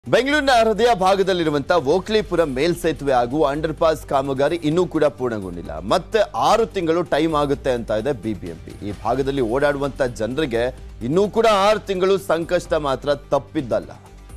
ಬೆಂಗಳೂರಿನ ಹೃದಯ ಭಾಗದಲ್ಲಿರುವಂತಹ ಓಕ್ಲಿಪುರ ಮೇಲ್ಸೇತುವೆ ಹಾಗೂ ಅಂಡರ್ ಪಾಸ್ ಕಾಮಗಾರಿ ಇನ್ನೂ ಕೂಡ ಪೂರ್ಣಗೊಂಡಿಲ್ಲ ಮತ್ತೆ ಆರು ತಿಂಗಳು ಟೈಮ್ ಆಗುತ್ತೆ ಅಂತ ಇದೆ ಬಿಬಿಎಂಪಿ ಈ ಭಾಗದಲ್ಲಿ ಓಡಾಡುವಂತ ಜನರಿಗೆ ಇನ್ನೂ ಕೂಡ ಆರು ತಿಂಗಳು ಸಂಕಷ್ಟ ಮಾತ್ರ ತಪ್ಪಿದ್ದಲ್ಲ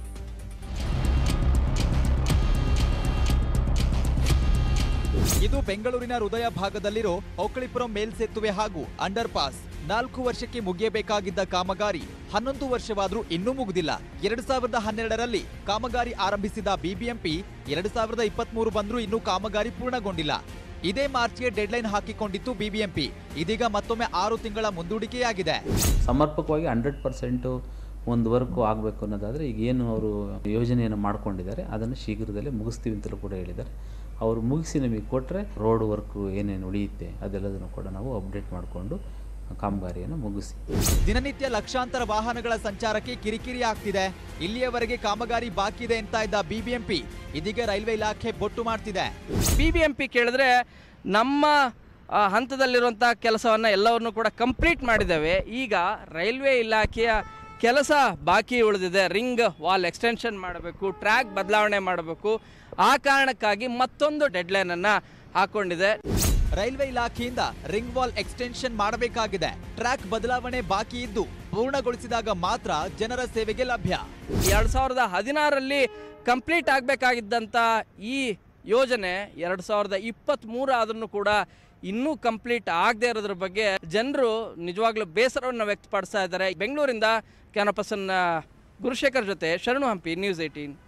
ಇದು ಬೆಂಗಳೂರಿನ ಹೃದಯ ಭಾಗದಲ್ಲಿರೋ ಹೊಕ್ಕಳಿಪುರಂ ಮೇಲ್ಸೇತುವೆ ಹಾಗೂ ಅಂಡರ್ ಪಾಸ್ ನಾಲ್ಕು ವರ್ಷಕ್ಕೆ ಮುಗಿಯಬೇಕಾಗಿದ್ದ ಕಾಮಗಾರಿ ಹನ್ನೊಂದು ವರ್ಷವಾದ್ರೂ ಇನ್ನೂ ಮುಗಿದಿಲ್ಲ ಎರಡ್ ಸಾವಿರದ ಹನ್ನೆರಡರಲ್ಲಿ ಕಾಮಗಾರಿ ಆರಂಭಿಸಿದ ಬಿಬಿಎಂಪಿ ಎರಡ್ ಸಾವಿರದ ಇಪ್ಪತ್ಮೂರು ಬಂದ್ರೂ ಇನ್ನೂ ಕಾಮಗಾರಿ ಪೂರ್ಣಗೊಂಡಿಲ್ಲ ಇದೇ ಮಾರ್ಚ್ಗೆ ಡೆಡ್ಲೈನ್ ಹಾಕಿಕೊಂಡಿತ್ತು ಬಿಬಿಎಂಪಿ ಇದೀಗ ಮತ್ತೊಮ್ಮೆ ಆರು ತಿಂಗಳ ಮುಂದೂಡಿಕೆಯಾಗಿದೆ ಸಮರ್ಪಕವಾಗಿ ಹಂಡ್ರೆಡ್ ಪರ್ಸೆಂಟು ಒಂದು ವರ್ಕು ಆಗಬೇಕು ಅನ್ನೋದಾದರೆ ಈಗ ಏನು ಅವರು ಯೋಜನೆಯನ್ನು ಮಾಡ್ಕೊಂಡಿದ್ದಾರೆ ಅದನ್ನು ಶೀಘ್ರದಲ್ಲೇ ಮುಗಿಸ್ತೀವಿ ಅಂತಲೂ ಕೂಡ ಹೇಳಿದ್ದಾರೆ ಅವರು ಮುಗಿಸಿ ನಮಗೆ ಕೊಟ್ಟರೆ ರೋಡ್ ವರ್ಕು ಏನೇನು ಉಳಿಯುತ್ತೆ ಅದೆಲ್ಲದನ್ನು ಕೂಡ ನಾವು ಅಪ್ಡೇಟ್ ಮಾಡಿಕೊಂಡು ಕಾಮಗಾರಿಯನ್ನು ಮುಗಿಸಿ ದಿನನಿತ್ಯ ಲಕ್ಷಾಂತರ ವಾಹನಗಳ ಸಂಚಾರಕ್ಕೆ ಕಿರಿಕಿರಿ ಆಗ್ತಿದೆ ಇಲ್ಲಿಯವರೆಗೆ ಕಾಮಗಾರಿ ಬಾಕಿ ಇದೆ ಅಂತ ಇದ್ದ ಬಿಬಿಎಂಪಿ ಇದೀಗ ರೈಲ್ವೆ ಇಲಾಖೆ ಬೊಟ್ಟು ಮಾಡ್ತಿದೆ ಬಿ ಬಿ ಎಂ ಪಿ ಕೇಳಿದ್ರೆ ನಮ್ಮ ಆ, ಹಂತದಲ್ಲಿರುವಂಥ ಕೆಲಸವನ್ನು ಎಲ್ಲವನ್ನು ಕೂಡ ಕಂಪ್ಲೀಟ್ ಮಾಡಿದ್ದೇವೆ ಈಗ ರೈಲ್ವೆ ಇಲಾಖೆಯ ಕೆಲಸ ಬಾಕಿ ಉಳಿದಿದೆ ರಿಂಗ್ ವಾಲ್ ಎಕ್ಸ್ಟೆನ್ಷನ್ ಮಾಡಬೇಕು ಟ್ರ್ಯಾಕ್ ಬದಲಾವಣೆ ಮಾಡಬೇಕು ಆ ಕಾರಣಕ್ಕಾಗಿ ಮತ್ತೊಂದು ಡೆಡ್ಲೈನನ್ನು ಹಾಕ್ಕೊಂಡಿದೆ ರೈಲ್ವೆ ಇಲಾಖೆಯಿಂದ ರಿಂಗ್ ವಾಲ್ ಎಕ್ಸ್ಟೆನ್ಷನ್ ಮಾಡಬೇಕಾಗಿದೆ ಟ್ರ್ಯಾಕ್ ಬದಲಾವಣೆ ಬಾಕಿ ಇದ್ದು ಪೂರ್ಣಗೊಳಿಸಿದಾಗ ಮಾತ್ರ ಜನರ ಸೇವೆಗೆ ಲಭ್ಯ ಎರಡು ಸಾವಿರದ ಹದಿನಾರರಲ್ಲಿ ಕಂಪ್ಲೀಟ್ ಆಗಬೇಕಾಗಿದ್ದಂಥ ಈ ಯೋಜನೆ ಎರಡು ಸಾವಿರದ ಇಪ್ಪತ್ತ್ಮೂರು ಆದ್ರೂ ಕೂಡ ಇನ್ನೂ ಕಂಪ್ಲೀಟ್ ಆಗದೆ ಇರೋದ್ರ ಬಗ್ಗೆ ಜನರು ನಿಜವಾಗ್ಲೂ ಬೇಸರವನ್ನು ವ್ಯಕ್ತಪಡಿಸ್ತಾ ಇದ್ದಾರೆ ಬೆಂಗಳೂರಿಂದ ಕ್ಯಾನಪಸನ್ ಗುರುಶೇಖರ್ ಜೊತೆ ಶರಣು ಹಂಪಿ ನ್ಯೂಸ್ ಏಯ್ಟೀನ್